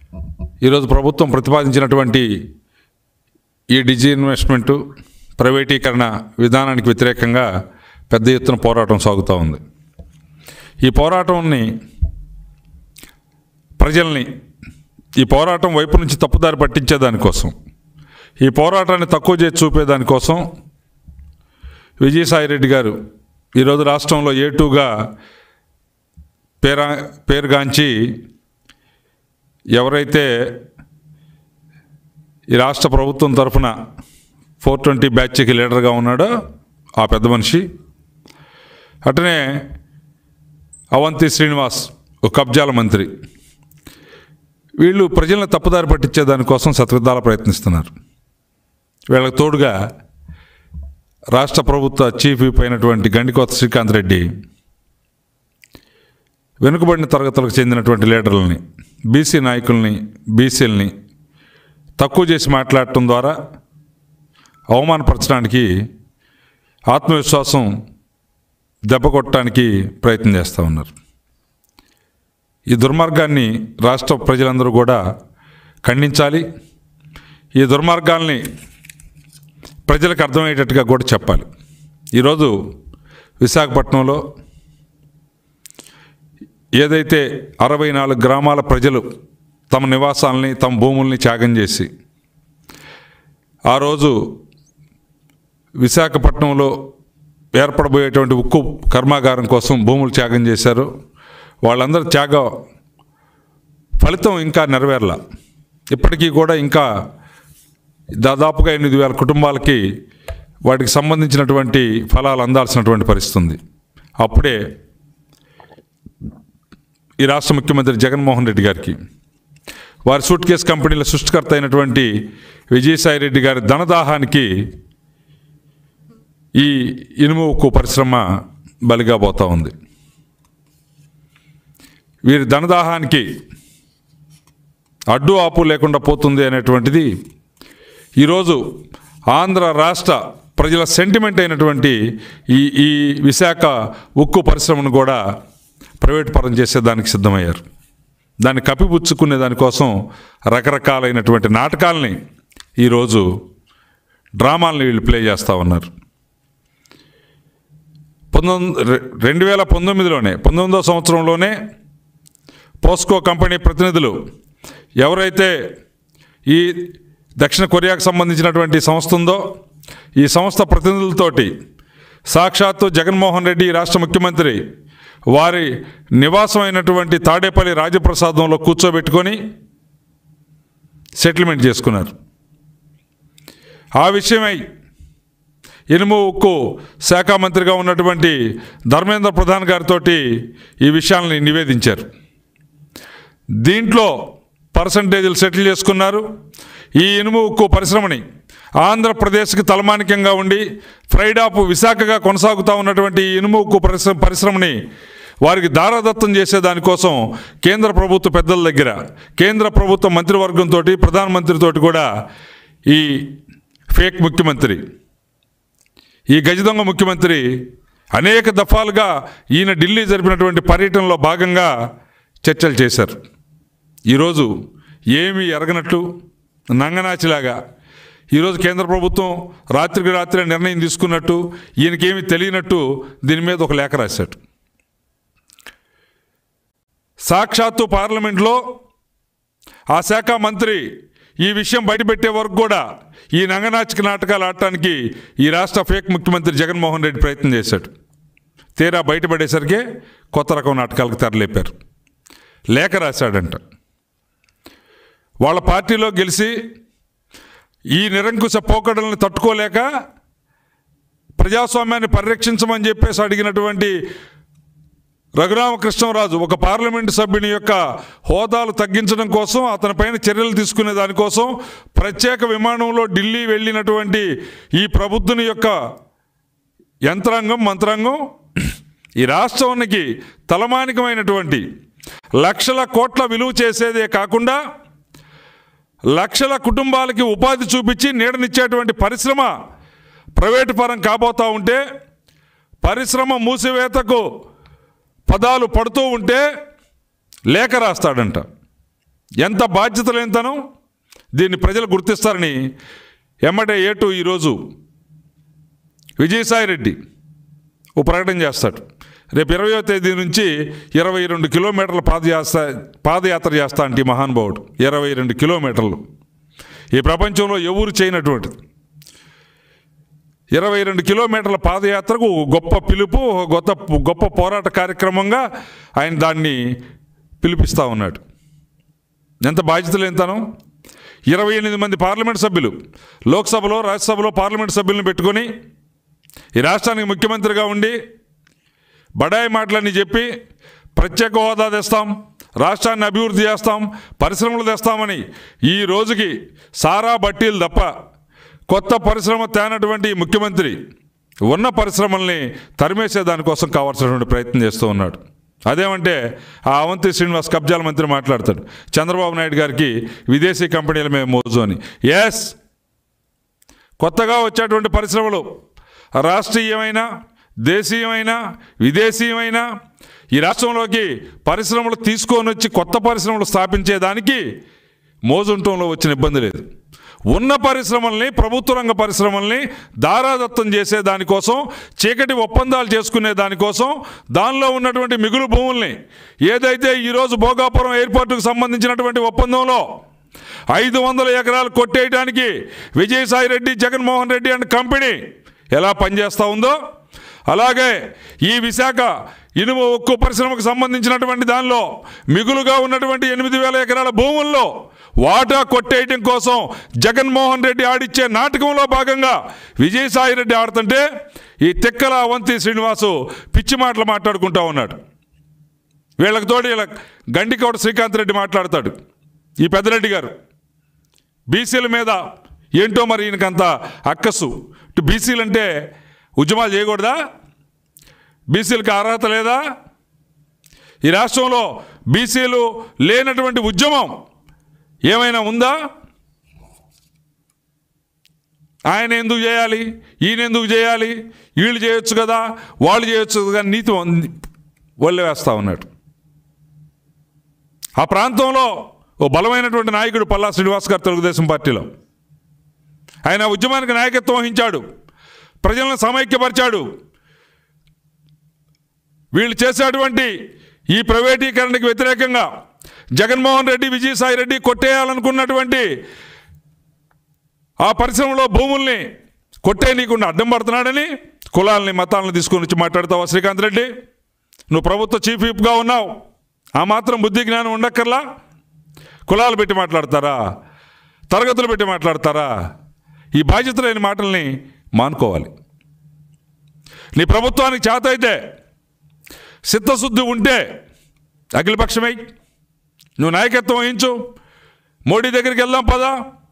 ఈరోజు ప్రభుత్వం ప్రతిపాదించినటువంటి ఈ డిజి ఇన్వెస్ట్మెంటు ప్రైవేటీకరణ విధానానికి వ్యతిరేకంగా పెద్ద ఎత్తున పోరాటం సాగుతూ ఉంది ఈ పోరాటాన్ని ప్రజల్ని ఈ పోరాటం వైపు నుంచి తప్పుదారి పట్టించేదానికోసం ఈ పోరాటాన్ని తక్కువ చేసి చూపేదానికోసం విజయసాయిరెడ్డి గారు ఈరోజు రాష్ట్రంలో ఏ టూగా పేరా పేరుగాంచి ఎవరైతే ఈ రాష్ట్ర ప్రభుత్వం తరఫున ఫోర్ ట్వంటీ బ్యాచ్కి లీడర్గా ఉన్నాడో ఆ పెద్ద మనిషి అటనే అవంతి శ్రీనివాస్ ఒక కబ్జాల మంత్రి వీళ్ళు ప్రజలను తప్పుదారి పట్టించే దానికోసం శతవిధాల ప్రయత్నిస్తున్నారు వీళ్ళకి తోడుగా రాష్ట్ర ప్రభుత్వ చీఫ్ విప్ అయినటువంటి గండికోత శ్రీకాంత్ రెడ్డి వెనుకబడిన తరగతులకు చెందినటువంటి లీడర్లని బీసీ నాయకుల్ని బీసీలని తక్కువ చేసి మాట్లాడటం ద్వారా అవమానపరచడానికి ఆత్మవిశ్వాసం దెబ్బ కొట్టడానికి ప్రయత్నం చేస్తూ ఉన్నారు ఈ దుర్మార్గాన్ని రాష్ట్ర ప్రజలందరూ కూడా ఖండించాలి ఈ దుర్మార్గాల్ని ప్రజలకు అర్థమయ్యేటట్టుగా కూడా చెప్పాలి ఈరోజు విశాఖపట్నంలో ఏదైతే అరవై నాలుగు గ్రామాల ప్రజలు తమ నివాసాలని తమ భూముల్ని త్యాగం చేసి ఆ రోజు విశాఖపట్నంలో ఏర్పడబోయేటువంటి ఉక్కు కర్మాగారం కోసం భూములు త్యాగం చేశారు వాళ్ళందరి త్యాగ ఫలితం ఇంకా నెరవేరల ఇప్పటికీ కూడా ఇంకా దాదాపుగా ఎనిమిది వేల కుటుంబాలకి వాటికి సంబంధించినటువంటి ఫలాలు అందాల్సినటువంటి పరిస్థితి ఉంది అప్పుడే ఈ రాష్ట్ర ముఖ్యమంత్రి జగన్మోహన్ రెడ్డి గారికి వారి సూట్ కేస్ కంపెనీల సృష్టికర్త అయినటువంటి విజయసాయి రెడ్డి గారి ధనదాహానికి ఈ ఇనుము ఉక్కు పరిశ్రమ బలిగా పోతూ ఉంది వీరి ధనదాహానికి అడ్డు ఆపు లేకుండా పోతుంది అనేటువంటిది ఈరోజు ఆంధ్ర రాష్ట్ర ప్రజల సెంటిమెంట్ అయినటువంటి ఈ ఈ విశాఖ ఉక్కు పరిశ్రమను కూడా ప్రైవేట్ పరం చేసేదానికి సిద్ధమయ్యారు దాన్ని కప్పిపుచ్చుకునే దానికోసం రకరకాలైనటువంటి నాటకాలని ఈరోజు డ్రామాలని వీళ్ళు ప్లే చేస్తూ ఉన్నారు పంతొమ్మిది రె- రెండు వేల పంతొమ్మిదిలోనే పంతొమ్మిదో సంవత్సరంలోనే పోస్కో కంపెనీ ప్రతినిధులు ఎవరైతే ఈ దక్షిణ కొరియాకు సంబంధించినటువంటి సంస్థ ఉందో ఈ సంస్థ ప్రతినిధులతోటి సాక్షాత్తు జగన్మోహన్ రెడ్డి ఈ రాష్ట్ర ముఖ్యమంత్రి వారి నివాసం అయినటువంటి తాడేపల్లి రాజప్రసాదంలో కూర్చోబెట్టుకొని సెటిల్మెంట్ చేసుకున్నారు ఆ విషయమై ఇనుము ఉక్కు శాఖ మంత్రిగా ఉన్నటువంటి ధర్మేంద్ర ప్రధాన్ గారితో ఈ విషయాల్ని నివేదించారు దీంట్లో పర్సంటేజీలు సెటిల్ చేసుకున్నారు ఈ ఇనుము ఉక్కు పరిశ్రమని ఆంధ్రప్రదేశ్కి తలమానికంగా ఉండి ఫ్రైడ్ ఆఫ్ విశాఖగా కొనసాగుతూ ఉన్నటువంటి ఈ ఇనుము ఉక్కు పరిశ్రమ పరిశ్రమని వారికి దారాదత్తం చేసే దానికోసం కేంద్ర ప్రభుత్వ పెద్దల దగ్గర కేంద్ర ప్రభుత్వ మంత్రివర్గంతో ప్రధానమంత్రితోటి కూడా ఈ ఫేక్ ముఖ్యమంత్రి ఈ గజదొంగ ముఖ్యమంత్రి అనేక దఫాలుగా ఈయన ఢిల్లీ జరిపినటువంటి పర్యటనలో భాగంగా చర్చలు చేశారు ఈరోజు ఏమీ ఎరగనట్లు నంగనాచిలాగా ఈరోజు కేంద్ర ప్రభుత్వం రాత్రికి రాత్రి నిర్ణయం తీసుకున్నట్టు ఈయనకేమీ తెలియనట్టు దీని మీద ఒక లేఖ రాశాడు సాక్షాత్తు పార్లమెంట్లో ఆ శాఖ మంత్రి ఈ విషయం బయటపెట్టే వరకు కూడా ఈ నంగనాచిక నాటకాలు ఆడటానికి ఈ రాష్ట్ర ఫేక్ ముఖ్యమంత్రి జగన్మోహన్ రెడ్డి ప్రయత్నం చేశాడు తీరా బయటపడేసరికి కొత్త రకం నాటకాలకు తెరలేపారు లేఖ రాశాడంట వాళ్ళ పార్టీలో గెలిచి ఈ నిరంకుశ పోకడల్ని తట్టుకోలేక ప్రజాస్వామ్యాన్ని పరిరక్షించమని చెప్పేసి అడిగినటువంటి రఘురామకృష్ణరాజు ఒక పార్లమెంటు సభ్యుని యొక్క హోదాలు తగ్గించడం కోసం అతని పైన చర్యలు తీసుకునే దానికోసం ప్రత్యేక విమానంలో ఢిల్లీ వెళ్ళినటువంటి ఈ ప్రబుద్ధుని యొక్క యంత్రాంగం మంత్రాంగం ఈ రాష్ట్రానికి తలమానికమైనటువంటి లక్షల కోట్ల విలువ చేసేదే కాకుండా లక్షల కుటుంబాలకి ఉపాధి చూపించి నీడనిచ్చేటువంటి పరిశ్రమ ప్రైవేటు పరం కాబోతూ ఉంటే పరిశ్రమ మూసివేతకు పదాలు పడుతూ ఉంటే లేఖ రాస్తాడంట ఎంత బాధ్యత లేనితనం దీన్ని ప్రజలు గుర్తిస్తారని ఎమ్మటే ఏటు ఈరోజు విజయసాయి రెడ్డి ఓ ప్రకటన చేస్తాడు రేపు ఇరవయో తేదీ నుంచి ఇరవై రెండు కిలోమీటర్ల పాదయాత్ర పాదయాత్ర చేస్తా అంటే ఈ మహానుభావుడు ఇరవై రెండు కిలోమీటర్లు ఈ ప్రపంచంలో ఎవరు చేయనటువంటిది ఇరవై రెండు కిలోమీటర్ల పాదయాత్రకు ఒక గొప్ప పిలుపు ఒక గొప్ప గొప్ప పోరాట కార్యక్రమంగా ఆయన దాన్ని పిలిపిస్తూ ఉన్నాడు ఎంత బాధ్యత లేనితనం ఇరవై ఎనిమిది మంది పార్లమెంట్ సభ్యులు లోక్సభలో రాజ్యసభలో పార్లమెంట్ సభ్యులను పెట్టుకొని ఈ రాష్ట్రానికి ముఖ్యమంత్రిగా ఉండి బడాయి మాటలన్నీ చెప్పి ప్రత్యేక హోదా తెస్తాం రాష్ట్రాన్ని అభివృద్ధి చేస్తాం పరిశ్రమలు తెస్తామని ఈ రోజుకి సారా బట్టీలు తప్ప కొత్త పరిశ్రమ తేనటువంటి ఈ ముఖ్యమంత్రి ఉన్న పరిశ్రమల్ని తరిమేసే దానికోసం కావాల్సినటువంటి ప్రయత్నం చేస్తూ ఉన్నాడు అదేమంటే ఆ అవంతి శ్రీనివాస్ కబ్జాల మంత్రి మాట్లాడతాడు చంద్రబాబు నాయుడు గారికి విదేశీ కంపెనీల మీద మోజు అని ఎస్ కొత్తగా వచ్చేటువంటి పరిశ్రమలు రాష్ట్రీయమైన దేశీయమైన విదేశీయమైన ఈ రాష్ట్రంలోకి పరిశ్రమలు తీసుకొని వచ్చి కొత్త పరిశ్రమలు స్థాపించేదానికి మోజుంటంలో వచ్చిన ఇబ్బంది లేదు ఉన్న పరిశ్రమల్ని ప్రభుత్వ రంగ పరిశ్రమల్ని దారాదత్తం చేసే దానికోసం చీకటి ఒప్పందాలు చేసుకునే దానికోసం దానిలో ఉన్నటువంటి మిగులు భూముల్ని ఏదైతే ఈరోజు భోగాపురం ఎయిర్పోర్టుకు సంబంధించినటువంటి ఒప్పందంలో ఐదు వందల ఎకరాలు కొట్టేయడానికి విజయసాయి రెడ్డి జగన్మోహన్ రెడ్డి అండ్ కంపెనీ ఎలా పనిచేస్తూ ఉందో అలాగే ఈ విశాఖ ఇనుము ఉక్కు పరిశ్రమకు సంబంధించినటువంటి దానిలో మిగులుగా ఉన్నటువంటి ఎనిమిది వేల ఎకరాల భూముల్లో వాటా కొట్టేయటం కోసం జగన్మోహన్ రెడ్డి ఆడిచ్చే నాటకంలో భాగంగా విజయసాయి రెడ్డి ఆడుతుంటే ఈ తిక్కల అవంతి శ్రీనివాసు పిచ్చి మాటలు మాట్లాడుకుంటా ఉన్నాడు వీళ్ళకి తోడు వీళ్ళ గండికోట శ్రీకాంత్ రెడ్డి మాట్లాడతాడు ఈ పెద్దరెడ్డి గారు బీసీల మీద ఏంటో మరి ఈయనకంత అక్కసు ఇటు బీసీలు అంటే ఉద్యమాలు చేయకూడదా బీసీలకు అర్హత లేదా ఈ రాష్ట్రంలో బీసీలు లేనటువంటి ఉద్యమం ఏమైనా ఉందా ఆయన ఎందుకు చేయాలి ఈయన ఎందుకు చేయాలి వీళ్ళు చేయొచ్చు కదా వాళ్ళు చేయొచ్చు కదా అని నీతి వల్ల వేస్తూ ఉన్నాడు ఆ ప్రాంతంలో ఓ బలమైనటువంటి నాయకుడు పల్లా శ్రీనివాస్ గారు తెలుగుదేశం పార్టీలో ఆయన ఉద్యమానికి నాయకత్వం వహించాడు ప్రజలను సమైక్యపరిచాడు వీళ్ళు చేసేటువంటి ఈ ప్రైవేటీకరణకి వ్యతిరేకంగా జగన్మోహన్ రెడ్డి విజయసాయి రెడ్డి కొట్టేయాలనుకున్నటువంటి ఆ పరిశ్రమలో భూముల్ని కొట్టే నీకుండా అడ్డం పడుతున్నాడని కులాలని మతాలను తీసుకొని వచ్చి మాట్లాడతావా శ్రీకాంత్ రెడ్డి నువ్వు ప్రభుత్వ చీఫ్ విప్గా ఉన్నావు ఆ మాత్రం బుద్ధి జ్ఞానం ఉండక్కర్లా కులాలు పెట్టి మాట్లాడతారా తరగతులు పెట్టి మాట్లాడతారా ఈ బాధ్యత లేని మాటల్ని మానుకోవాలి నీ ప్రభుత్వానికి చేత అయితే చిత్తశుద్ధి ఉంటే అఖిలపక్షమై నువ్వు నాయకత్వం వహించు మోడీ దగ్గరికి వెళ్దాం పదా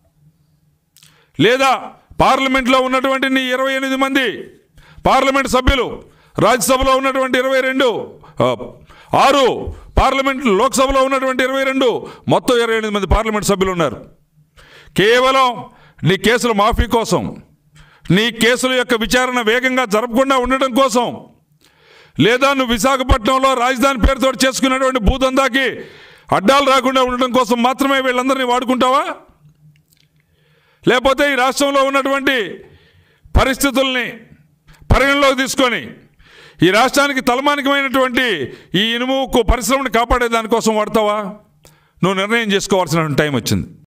లేదా పార్లమెంట్లో ఉన్నటువంటి నీ ఇరవై ఎనిమిది మంది పార్లమెంట్ సభ్యులు రాజ్యసభలో ఉన్నటువంటి ఇరవై రెండు ఆ, ఆరు పార్లమెంట్ లోక్సభలో ఉన్నటువంటి ఇరవై రెండు మొత్తం ఇరవై ఎనిమిది మంది పార్లమెంట్ సభ్యులు ఉన్నారు కేవలం నీ కేసుల మాఫీ కోసం నీ కేసుల యొక్క విచారణ వేగంగా జరపకుండా ఉండటం కోసం లేదా నువ్వు విశాఖపట్నంలో రాజధాని పేరుతో చేసుకున్నటువంటి భూదందాకి అడ్డాలు రాకుండా ఉండటం కోసం మాత్రమే వీళ్ళందరినీ వాడుకుంటావా లేకపోతే ఈ రాష్ట్రంలో ఉన్నటువంటి పరిస్థితుల్ని పరిగణలోకి తీసుకొని ఈ రాష్ట్రానికి తలమానికమైనటువంటి ఈ ఇనుము ఉక్కు పరిశ్రమని కాపాడే దానికోసం వాడతావా నువ్వు నిర్ణయం చేసుకోవాల్సిన టైం వచ్చింది